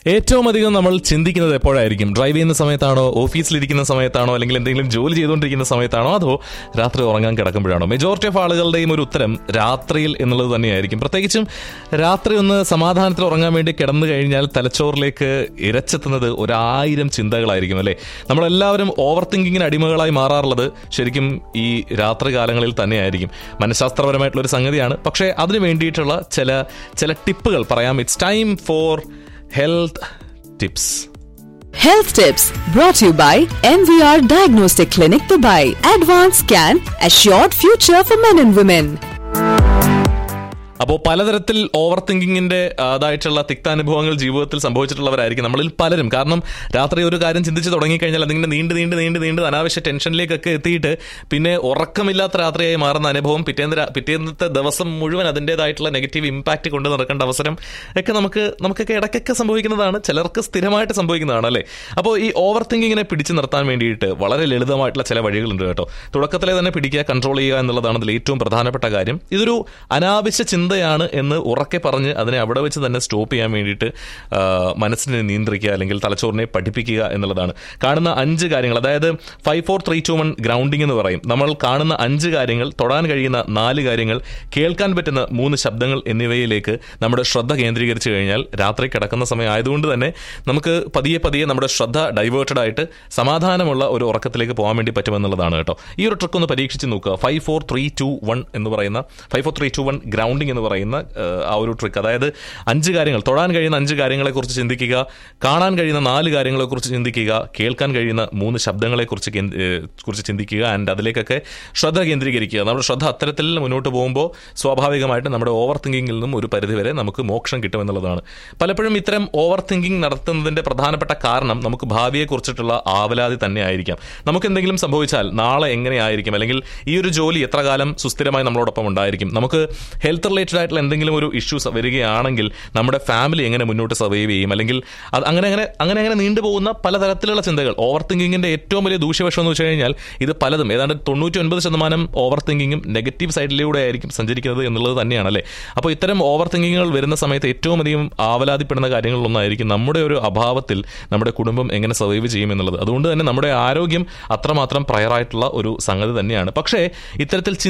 ഏറ്റവും അധികം നമ്മൾ ചിന്തിക്കുന്നത് എപ്പോഴായിരിക്കും ഡ്രൈവ് ചെയ്യുന്ന സമയത്താണോ ഓഫീസിലിരിക്കുന്ന സമയത്താണോ അല്ലെങ്കിൽ എന്തെങ്കിലും ജോലി ചെയ്തുകൊണ്ടിരിക്കുന്ന സമയത്താണോ അതോ രാത്രി ഉറങ്ങാൻ കിടക്കുമ്പോഴാണോ മെജോറിറ്റി ഓഫ് ആളുകളുടെയും ഒരു ഉത്തരം രാത്രിയിൽ എന്നുള്ളത് തന്നെയായിരിക്കും പ്രത്യേകിച്ചും രാത്രി ഒന്ന് സമാധാനത്തിൽ ഉറങ്ങാൻ വേണ്ടി കിടന്നു കഴിഞ്ഞാൽ തലച്ചോറിലേക്ക് ഇരച്ചെത്തുന്നത് ഒരായിരം ചിന്തകളായിരിക്കും അല്ലേ നമ്മളെല്ലാവരും ഓവർ തിങ്കിങ്ങിന് അടിമകളായി മാറാറുള്ളത് ശരിക്കും ഈ രാത്രി കാലങ്ങളിൽ തന്നെയായിരിക്കും മനഃശാസ്ത്രപരമായിട്ടുള്ള ഒരു സംഗതിയാണ് പക്ഷേ അതിന് വേണ്ടിയിട്ടുള്ള ചില ചില ടിപ്പുകൾ പറയാം it's time for health tips Health Tips brought to you by MVR Diagnostic Clinic Dubai. Advanced Scan, Assured Future for Men and Women. അപ്പോൾ പലതരത്തിൽ ഓവർ തിങ്കിങ്ങിന്റെ അതായിട്ടുള്ള തിക്താനുഭവങ്ങൾ ജീവിതത്തിൽ സംഭവിച്ചിട്ടുള്ളവരായിരിക്കും നമ്മളിൽ പലരും കാരണം രാത്രി ഒരു കാര്യം ചിന്തിച്ച് തുടങ്ങിക്കഴിഞ്ഞാൽ അതിങ്ങനെ നീണ്ട് നീണ്ട് നീണ്ട് നീണ്ട് അനാവശ്യ ടെൻഷനിലേക്കൊക്കെ എത്തിയിട്ട് പിന്നെ ഉറക്കമില്ലാത്ത രാത്രിയായി മാറുന്ന അനുഭവം പിറ്റേന്ന് രാ- പിറ്റേന്നത്തെ ദിവസം മുഴുവൻ അതിൻ്റെതായിട്ടുള്ള നെഗറ്റീവ് ഇമ്പാക്റ്റ് കൊണ്ട് നടക്കേണ്ട അവസരം ഒക്കെ നമുക്ക് നമുക്കൊക്കെ ഇടയ്ക്കൊക്കെ സംഭവിക്കുന്നതാണ് ചിലർക്ക് സ്ഥിരമായിട്ട് സംഭവിക്കുന്നതാണ് അല്ലേ അപ്പോൾ ഈ ഓവർ തിങ്കിങ്ങിനെ പിടിച്ചു നിർത്താൻ വേണ്ടിയിട്ട് വളരെ ലളിതമായിട്ടുള്ള ചില വഴികളുണ്ട് കേട്ടോ തുടക്കത്തിലെ തന്നെ പിടിക്കുക കൺട്രോൾ ചെയ്യുക എന്നുള്ളതാണ് അതിൽ ഏറ്റവും പ്രധാനപ്പെട്ട കാര്യം ഇതൊരു അനാവശ്യ ചിന്തയാണ് എന്ന് ഉറക്കെ പറഞ്ഞ് അതിനെ അവിടെ വെച്ച് തന്നെ സ്റ്റോപ്പ് ചെയ്യാൻ വേണ്ടിയിട്ട് ആ, മനസ്സിനെ നിയന്ത്രിക്കുക അല്ലെങ്കിൽ തലച്ചോറിനെ പഠിപ്പിക്കുക എന്നുള്ളതാണ് കാണുന്ന അഞ്ച് കാര്യങ്ങൾ അതായത് five four three two one grounding എന്ന് പറയും നമ്മൾ കാണുന്ന അഞ്ച് കാര്യങ്ങൾ തൊടാൻ കഴിയുന്ന നാല് കാര്യങ്ങൾ കേൾക്കാൻ പറ്റുന്ന മൂന്ന് ശബ്ദങ്ങൾ എന്നിവയിലേക്ക് നമ്മുടെ ശ്രദ്ധ കേന്ദ്രീകരിച്ചു കഴിഞ്ഞാൽ രാത്രി കിടക്കുന്ന സമയം ആയതുകൊണ്ട് തന്നെ നമുക്ക് പതിയെ പതിയെ നമ്മുടെ ശ്രദ്ധ ഡൈവേർട്ടഡ് ആയിട്ട് സമാധാനമുള്ള ഒരു ഉറക്കത്തിലേക്ക് പോകാൻ വേണ്ടി പറ്റുമെന്നുള്ളതാണ് കേട്ടോ ഈ ഒരു ട്രിക്ക് ഒന്ന് പരീക്ഷിച്ച് നോക്കുക five four three two one എന്ന് പറയുന്ന five four three two one grounding എന്ന് പറയുന്ന ആ, ആ ഒരു ട്രിക്ക് അതായത് അഞ്ച് കാര്യങ്ങൾ തൊടാൻ കഴിയുന്ന അഞ്ച് കാര്യങ്ങളെക്കുറിച്ച് ചിന്തിക്കുക കാണാൻ കഴിയുന്ന നാല് കാര്യങ്ങളെക്കുറിച്ച് ചിന്തിക്കുക കേൾക്കാൻ കഴിയുന്ന മൂന്ന് ശബ്ദങ്ങളെക്കുറിച്ച് കേന്ദ്- ഏ, കുറിച്ച് ചിന്തിക്കുക ആൻഡ് അതിലേക്കൊക്കെ ശ്രദ്ധ കേന്ദ്രീകരിക്കുക നമ്മുടെ ശ്രദ്ധ അത്തരത്തിൽ മുന്നോട്ട് പോകുമ്പോൾ സ്വാഭാവികമായിട്ട് നമ്മുടെ ഓവർ തിങ്കിങ്ങിൽ നിന്നും ഒരു പരിധിവരെ നമുക്ക് മോക്ഷം കിട്ടുമെന്നുള്ളതാണ് പലപ്പോഴും ഇത്തരം ഓവർ തിങ്കിങ് നടത്തുന്നതിന്റെ പ്രധാനപ്പെട്ട കാരണം നമുക്ക് ഭാവിയെക്കുറിച്ചിട്ടുള്ള ആവലാതി തന്നെ ആയിരിക്കാം നമുക്ക് എന്തെങ്കിലും സംഭവിച്ചാൽ നാളെ എങ്ങനെയായിരിക്കും അല്ലെങ്കിൽ ഈ ഒരു ജോലി എത്ര കാലം സുസ്ഥിരമായി നമ്മളോടൊപ്പം ഉണ്ടായിരിക്കും നമുക്ക് ഹെൽത്ത് റിലേറ്റഡ് ആയിട്ടുള്ള എന്തെങ്കിലും ഒരു ഇഷ്യൂസ് വരികയാണെങ്കിൽ നമ്മുടെ ഫാമിലി എങ്ങനെ മുന്നോട്ട് സർവൈവ് ചെയ്യും അല്ലെങ്കിൽ അത് അങ്ങനെ അങ്ങനെ അങ്ങനെ അങ്ങനെ നീണ്ടുപോകുന്ന പലതരത്തിലുള്ള ചിന്തകൾ ഓവർ തിങ്കിങ്ങിന്റെ ഏറ്റവും വലിയ ദൂഷ്യവശം എന്ന് വെച്ച് കഴിഞ്ഞാൽ ഇത് പലതും ഏതാണ്ട് തൊണ്ണൂറ്റി ഒൻപത് ശതമാനം ഓവർ തിങ്കിങ്ങും നെഗറ്റീവ് സൈഡിലൂടെ ആയിരിക്കും സഞ്ചരിക്കുന്നത് എന്നുള്ളത് തന്നെയാണ് അല്ലേ അപ്പോൾ ഇത്തരം ഓവർ തിങ്കിങ്ങുകൾ വരുന്ന സമയത്ത് ഏറ്റവും അധികം ആവലാതിപ്പെടുന്ന കാര്യങ്ങളിലൊന്നായിരിക്കും നമ്മുടെ ഒരു അഭാവത്തിൽ നമ്മുടെ കുടുംബം എങ്ങനെ സർവൈവ് ചെയ്യും എന്നുള്ളത് അതുകൊണ്ട് തന്നെ നമ്മുടെ ആരോഗ്യം അത്രമാത്രം പ്രയറായിട്ടുള്ള ഒരു സംഗതി തന്നെയാണ് പക്ഷേ ഇത്തരത്തിൽ